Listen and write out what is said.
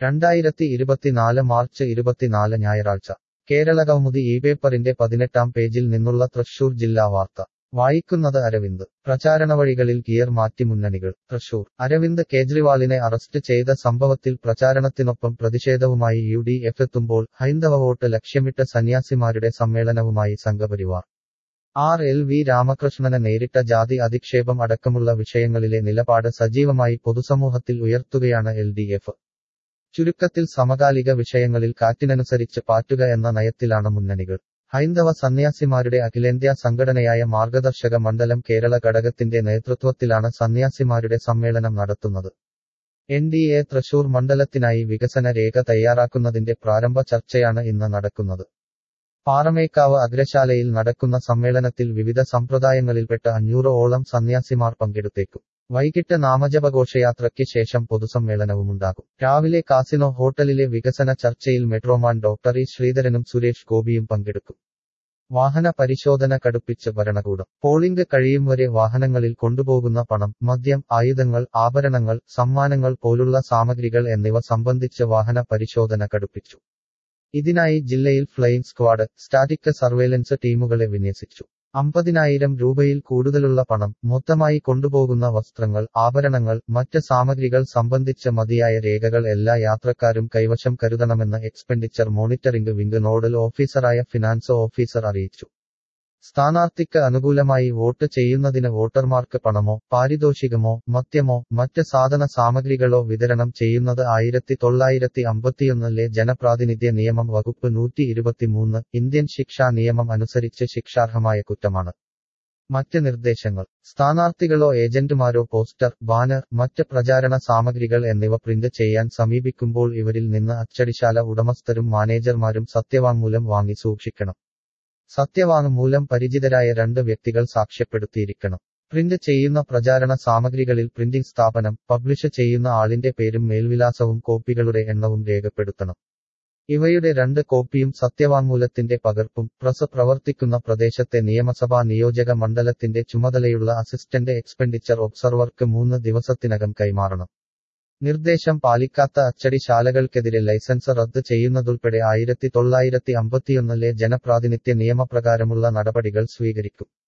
രണ്ടായിരത്തി ഇരുപത്തിനാല് മാർച്ച് ഇരുപത്തിനാല് ഞായറാഴ്ച കേരളകൗമുദി ഈ പേപ്പറിന്റെ പതിനെട്ടാം പേജിൽ നിന്നുള്ള തൃശൂർ ജില്ലാ വാർത്ത വായിക്കുന്നത് അരവിന്ദ് പ്രചാരണവഴികളിൽ ഗിയർ മാറ്റി മുന്നണികൾ തൃശൂർ അരവിന്ദ് കേജ്രിവാളിനെ അറസ്റ്റ് ചെയ്ത സംഭവത്തിൽ പ്രചാരണത്തിനൊപ്പം പ്രതിഷേധവുമായി യു ഡി എഫ് എത്തുമ്പോൾ ഹൈന്ദവ വോട്ട് ലക്ഷ്യമിട്ട സന്യാസിമാരുടെ സമ്മേളനവുമായി സംഘപരിവാർ ആർ എൽ വി രാമകൃഷ്ണനെ നേരിട്ട ജാതി അധിക്ഷേപം അടക്കമുള്ള വിഷയങ്ങളിലെ നിലപാട് സജീവമായി പൊതുസമൂഹത്തിൽ ഉയർത്തുകയാണ് എൽ ഡി എഫ് ചുരുക്കത്തിൽ സമകാലിക വിഷയങ്ങളിൽ കാറ്റിനനുസരിച്ച് പാറ്റുക എന്ന നയത്തിലാണ് മുന്നണികൾ ഹൈന്ദവ സന്യാസിമാരുടെ അഖിലേന്ത്യാ സംഘടനയായ മാർഗദർശക മണ്ഡലം കേരള ഘടകത്തിന്റെ നേതൃത്വത്തിലാണ് സന്യാസിമാരുടെ സമ്മേളനം നടത്തുന്നത് എൻ ഡി എ തൃശൂർ മണ്ഡലത്തിനായി വികസന രേഖ തയ്യാറാക്കുന്നതിന്റെ പ്രാരംഭ ചർച്ചയാണ് ഇന്ന് നടക്കുന്നത് പാറമേക്കാവ് അഗ്രശാലയിൽ നടക്കുന്ന സമ്മേളനത്തിൽ വിവിധ സമ്പ്രദായങ്ങളിൽപ്പെട്ട അഞ്ഞൂറോളം സന്യാസിമാർ പങ്കെടുത്തേക്കും വൈകിട്ട് നാമജപഘോഷയാത്രയ്ക്ക് ശേഷം പൊതുസമ്മേളനവുമുണ്ടാകും രാവിലെ കാസിനോ ഹോട്ടലിലെ വികസന ചർച്ചയിൽ മെട്രോമാൻ ഡോക്ടർ ഇ ശ്രീധരനും സുരേഷ് ഗോപിയും പങ്കെടുക്കും വാഹന പരിശോധന കടുപ്പിച്ച് ഭരണകൂടം പോളിംഗ് കഴിയും വരെ വാഹനങ്ങളിൽ കൊണ്ടുപോകുന്ന പണം മദ്യം ആയുധങ്ങൾ ആഭരണങ്ങൾ സമ്മാനങ്ങൾ പോലുള്ള സാമഗ്രികൾ എന്നിവ സംബന്ധിച്ച് വാഹന പരിശോധന കടുപ്പിച്ചു ഇതിനായി ജില്ലയിൽ ഫ്ലൈയിങ് സ്ക്വാഡ് സ്റ്റാറ്റിക് സർവേലൻസ് ടീമുകളെ വിന്യസിച്ചു അമ്പതിനായിരം രൂപയിൽ കൂടുതലുള്ള പണം മൊത്തമായി കൊണ്ടുപോകുന്ന വസ്ത്രങ്ങൾ ആഭരണങ്ങൾ മറ്റ് സാമഗ്രികൾ സംബന്ധിച്ച മതിയായ രേഖകൾ എല്ലാ യാത്രക്കാരും കൈവശം കരുതണമെന്ന് എക്സ്പെൻഡിച്ചർ മോണിറ്ററിംഗ് വിംഗ് നോഡൽ ഓഫീസറായ ഫിനാൻസ് ഓഫീസർ അറിയിച്ചു സ്ഥാനാർത്ഥിക്ക് അനുകൂലമായി വോട്ട് ചെയ്യുന്നതിന് വോട്ടർമാർക്ക് പണമോ പാരിതോഷികമോ മദ്യമോ മറ്റ് സാധന സാമഗ്രികളോ വിതരണം ചെയ്യുന്നത് ആയിരത്തി തൊള്ളായിരത്തി അമ്പത്തിയൊന്നിലെ ജനപ്രാതിനിധ്യ നിയമം വകുപ്പ് നൂറ്റി ഇരുപത്തിമൂന്ന് ഇന്ത്യൻ ശിക്ഷാ നിയമം അനുസരിച്ച് ശിക്ഷാർഹമായ കുറ്റമാണ് മറ്റ് നിർദ്ദേശങ്ങൾ സ്ഥാനാർത്ഥികളോ ഏജന്റുമാരോ പോസ്റ്റർ ബാനർ മറ്റ് പ്രചാരണ സാമഗ്രികൾ എന്നിവ പ്രിന്റ് ചെയ്യാൻ സമീപിക്കുമ്പോൾ ഇവരിൽ നിന്ന് അച്ചടിശാല ഉടമസ്ഥരും മാനേജർമാരും സത്യവാങ്മൂലം വാങ്ങി സൂക്ഷിക്കണം സത്യവാങ്മൂലം പരിചിതരായ രണ്ട് വ്യക്തികൾ സാക്ഷ്യപ്പെടുത്തിയിരിക്കണം പ്രിന്റ് ചെയ്യുന്ന പ്രചാരണ സാമഗ്രികളിൽ പ്രിന്റിംഗ് സ്ഥാപനം പബ്ലിഷ് ചെയ്യുന്ന ആളിന്റെ പേരും മേൽവിലാസവും കോപ്പികളുടെ എണ്ണവും രേഖപ്പെടുത്തണം ഇവയുടെ രണ്ട് കോപ്പിയും സത്യവാങ്മൂലത്തിന്റെ പകർപ്പും പ്രസ് പ്രവർത്തിക്കുന്ന പ്രദേശത്തെ നിയമസഭാ നിയോജക മണ്ഡലത്തിന്റെ ചുമതലയുള്ള അസിസ്റ്റന്റ് എക്സ്പെൻഡിച്ചർ ഒബ്സർവർക്ക് മൂന്ന് ദിവസത്തിനകം കൈമാറണം നിർദ്ദേശം പാലിക്കാത്ത അച്ചടിശാലകൾക്കെതിരെ ലൈസൻസ് റദ്ദ് ചെയ്യുന്നതുൾപ്പെടെ ആയിരത്തി തൊള്ളായിരത്തി അമ്പത്തിയൊന്നിലെ ജനപ്രാതിനിധ്യ നിയമപ്രകാരമുള്ള നടപടികൾ സ്വീകരിക്കും